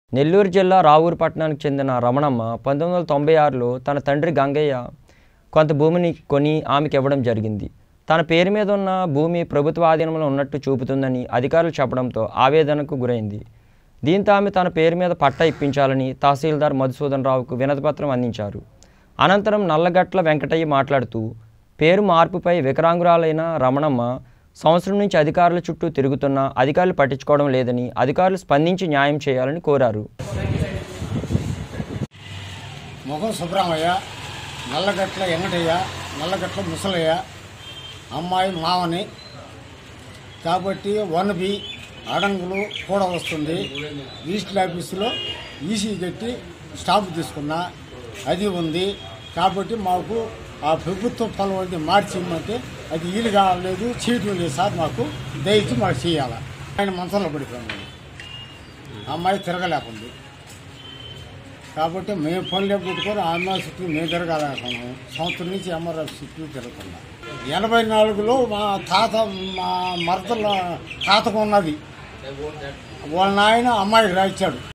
నెల్లూరు జిల్లా రావూరు పట్టణానికి చెందిన రమణమ్మ పంతొమ్మిది వందల తొంభై ఆరులో తన తండ్రి గంగయ్య కొంత భూమిని కొని ఆమెకి ఇవ్వడం జరిగింది తన పేరు మీద ఉన్న భూమి ప్రభుత్వ ఆధీనంలో ఉన్నట్టు చూపుతుందని అధికారులు చెప్పడంతో ఆవేదనకు గురైంది దీంతో ఆమె తన పేరు మీద పట్టా ఇప్పించాలని తహసీల్దార్ మధుసూదన్ రావుకు వినతిపత్రం అందించారు అనంతరం నల్లగట్ల వెంకటయ్య మాట్లాడుతూ పేరు మార్పుపై వికరాంగురాలైన రమణమ్మ సంవత్సరం నుంచి అధికారుల చుట్టూ తిరుగుతున్నా అధికారులు పట్టించుకోవడం లేదని అధికారులు స్పందించి న్యాయం చేయాలని కోరారు మొగం సుబ్రహ్మయ్య నల్లగట్ల వెంకటయ్య నల్లగట్ల ముసలయ్య అమ్మాయి మావని కాబట్టి వన్ బి అడంగులు కూడా వస్తుంది రిజిస్టర్ ఆఫీసులో ఈసీ కట్టి స్టాంప్ తీసుకున్నా అది ఉంది కాబట్టి మాకు ఆ ప్రభుత్వ పొలం అది మార్చి ఇమ్మంటే అది వీలు కాలేదు చేయటం లేదు సార్ మాకు దయచి మాకు చేయాలి ఆయన మంచంలో పడిపోయాను అమ్మాయి తిరగలేకుంది కాబట్టి మేము పనులు పెట్టుకొని అమ్మాయి చుట్టూ మేము తిరగాలనుకున్నాము సంవత్సరం నుంచి అమ్మరావు చుట్టూ తిరుగుతున్నాం ఎనభై నాలుగులో మా తాత మా మరదల తాతకు ఉన్నది వాళ్ళ నాయన అమ్మాయికి రాయించాడు